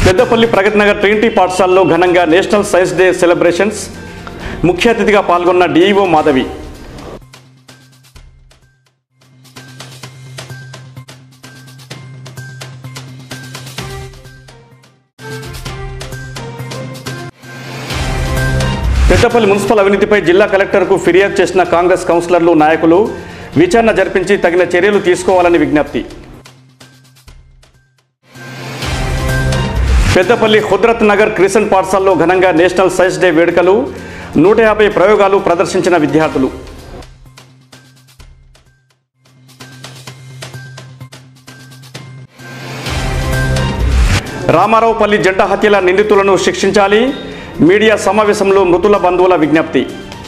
పెద్దపల్లి ప్రగతి Nagar Trinity పాఠశాలలో ఘనంగా national science day celebrations ముఖ్య అతిథిగా పాల్గొన్న డిఈఓ మాధవి పెద్దపల్లి మున్సిపల్ అవినీతిపై జిల్లా కలెక్టర్కు ఫిర్యాదు చేసిన కాంగ్రెస్ కౌన్సిలర్లు నాయకులు విచారణ జరిపించి తగిన చర్యలు తీసుకోవాలని విజ్ఞప్తి పెద్దపల్లి హుద్రత్ నగర్ క్రిసెంట్ పాఠశాలలో ఘనంగా నేషనల్ సైన్స్ డే వేడుకలు నూట యాభై ప్రయోగాలు ప్రదర్శించిన విద్యార్థులు రామారావుపల్లి జంట హత్యల నిందితులను శిక్షించాలి మీడియా సమావేశంలో మృతుల బంధువుల విజ్ఞప్తి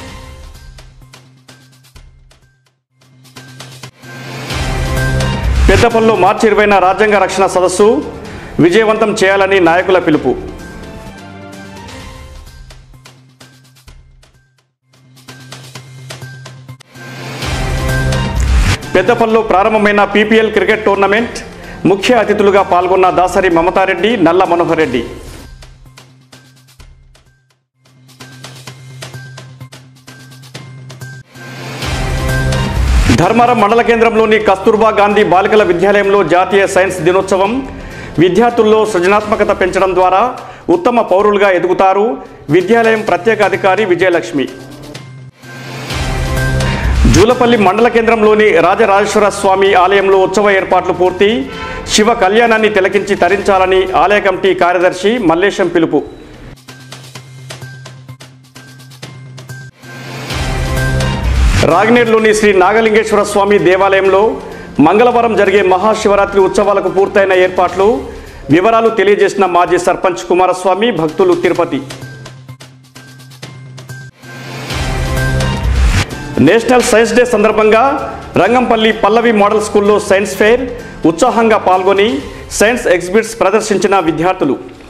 పెద్దపల్లిలో మార్చి ఇరవైన రాజ్యాంగ రక్షణ సదస్సు విజయవంతం చేయాలని నాయకుల పిలుపు పెద్దపల్లిలో ప్రారంభమైన పీపీఎల్ క్రికెట్ టోర్నమెంట్ ముఖ్య అతిథులుగా పాల్గొన్న దాసరి మమతారెడ్డి నల్ల మనోహర్ రెడ్డి ధర్మారం మండల కేంద్రంలోని కస్తూర్బా గాంధీ బాలికల విద్యాలయంలో జాతీయ సైన్స్ దినోత్సవం విద్యార్థుల్లో సృజనాత్మకత పెంచడం ద్వారా ఉత్తమ పౌరులుగా ఎదుగుతారు విద్యాలయం ప్రత్యేక అధికారి విజయలక్ష్మి జూలపల్లి మండల కేంద్రంలోని రాజరాజేశ్వర స్వామి ఆలయంలో ఉత్సవ ఏర్పాట్లు పూర్తి శివ కళ్యాణాన్ని తిలకించి తరించాలని ఆలయ కమిటీ కార్యదర్శి మల్లేశం పిలుపు రాగినేడులోని శ్రీ నాగలింగేశ్వర స్వామి దేవాలయంలో మంగళవారం జరిగే మహాశివరాత్రి ఉత్సవాలకు పూర్తయిన ఏర్పాట్లు వివరాలు తెలియజేసిన మాజీ సర్పంచ్ కుమారస్వామి భక్తులు తిరుపతి నేషనల్ సైన్స్ డే సందర్భంగా రంగంపల్లి పల్లవి మోడల్ స్కూల్లో సైన్స్ ఫెయిర్ ఉత్సాహంగా పాల్గొని సైన్స్ ఎగ్జిబిట్స్ ప్రదర్శించిన విద్యార్థులు